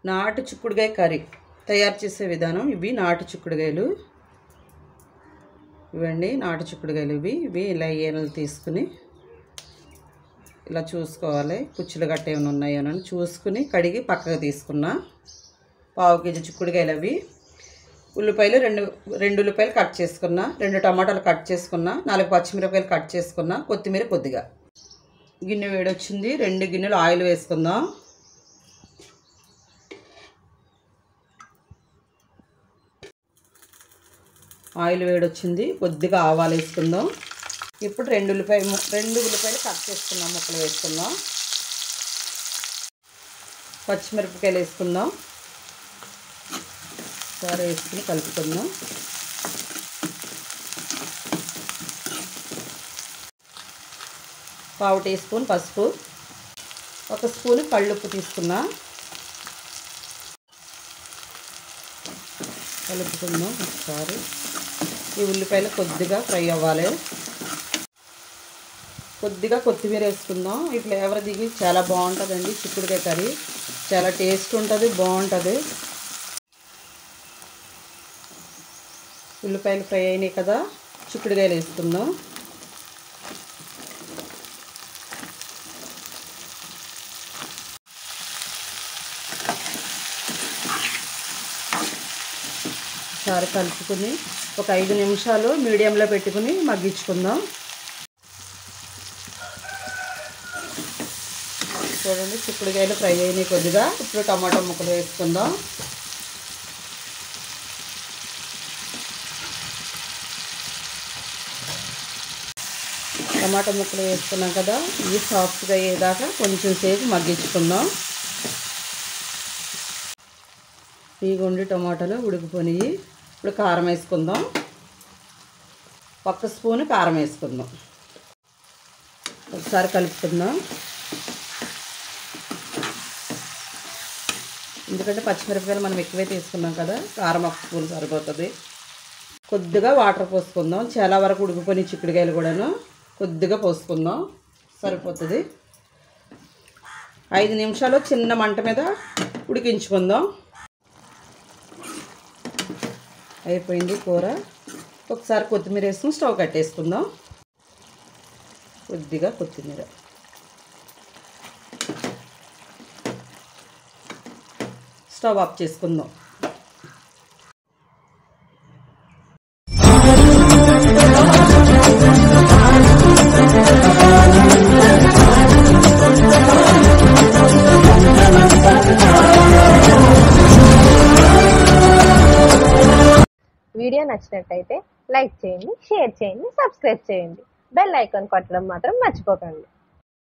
నాటు చిక్కుడుగాయ కర్రీ తయారు చేసే విధానం ఇవి నాటు చిక్కుడుగాయలు ఇవండి నాటు చిక్కుడుగాయలు ఇవి ఇవి ఇలా ఈనలు తీసుకుని ఇలా చూసుకోవాలి పుచ్చులు గట్ట ఏమైనా ఉన్నాయోనని చూసుకుని కడిగి పక్కకు తీసుకున్నా పావు కేజీ చిక్కుడుకాయలు అవి ఉల్లిపాయలు రెండు రెండు ఉల్లిపాయలు కట్ చేసుకున్నా రెండు టమాటాలు కట్ చేసుకున్నా నాలుగు పచ్చిమిరపకాయలు కట్ చేసుకున్నా కొత్తిమీర కొద్దిగా గిన్నె వేడొచ్చింది రెండు గిన్నెలు ఆయిల్ వేసుకుందాం ఆయిల్ వేడొచ్చింది కొద్దిగా ఆవాలు వేసుకుందాం ఇప్పుడు రెండు ఉల్లిపాయ ము- రెండు ఉల్లిపాయలు కట్ చేసుకుందాం ముక్కలు వేసుకుందాం పచ్చిమిరపకాయలు వేసుకుందాం సారీ వేసుకుని కలుపుకుందాం పావు టీ స్పూన్ పసుపు ఒక స్పూన్ కళ్ళుప్పు తీసుకున్నా కలుపుకుందాం ఒకసారి ఈ ఉల్లిపాయలు కొద్దిగా ఫ్రై అవ్వాలి కొద్దిగా కొత్తిమీర వేసుకుందాం ఈ ఫ్లేవర్ దిగి చాలా బాగుంటుందండి చిక్కుడుకాయ కర్రీ చాలా టేస్ట్ ఉంటుంది బాగుంటుంది ఉల్లిపాయలు ఫ్రై అయినాయి కదా చిక్కుడుకాయలు వేసుకుందాం ఒకసారి కలుపుకుని ఒక ఐదు నిమిషాలు మీడియంలో పెట్టుకుని మగ్గించుకుందాం చూడండి చిక్కుడుకాయలు ఫ్రై అయినాయి కొద్దిగా ఇప్పుడు టమాటా ముక్కలు వేసుకుందాం టమాటా ముక్కలు వేసుకున్నాం కదా ఇవి సాఫ్ట్గా అయ్యేదాకా కొంచెం సేపు మగ్గించుకుందాం ఇగోండి టమాటాలు ఉడికిపోయినాయి ఇప్పుడు కారం వేసుకుందాం ఒక్క స్పూన్ కారం వేసుకుందాం ఒకసారి కలుపుకుందాం ఎందుకంటే పచ్చిమిరపకాయలు మనం ఎక్కువే తీసుకున్నాం కదా కారం ఒక స్పూన్ సరిపోతుంది కొద్దిగా వాటర్ పోసుకుందాం చాలా వరకు ఉడికిపోయిన చిక్కుడుకాయలు కూడాను కొద్దిగా పోసుకుందాం సరిపోతుంది ఐదు నిమిషాలు చిన్న మంట మీద ఉడికించుకుందాం అయిపోయింది కూర ఒకసారి కొత్తిమీర వేసుకుని స్టవ్ కట్టేసుకుందాం కొద్దిగా కొత్తిమీర స్టవ్ ఆఫ్ చేసుకుందాం వీడియో నచ్చినట్టయితే లైక్ చేయండి షేర్ చేయండి సబ్స్క్రైబ్ చేయండి బెల్ ఐకాన్ కొట్టడం మాత్రం మర్చిపోకండి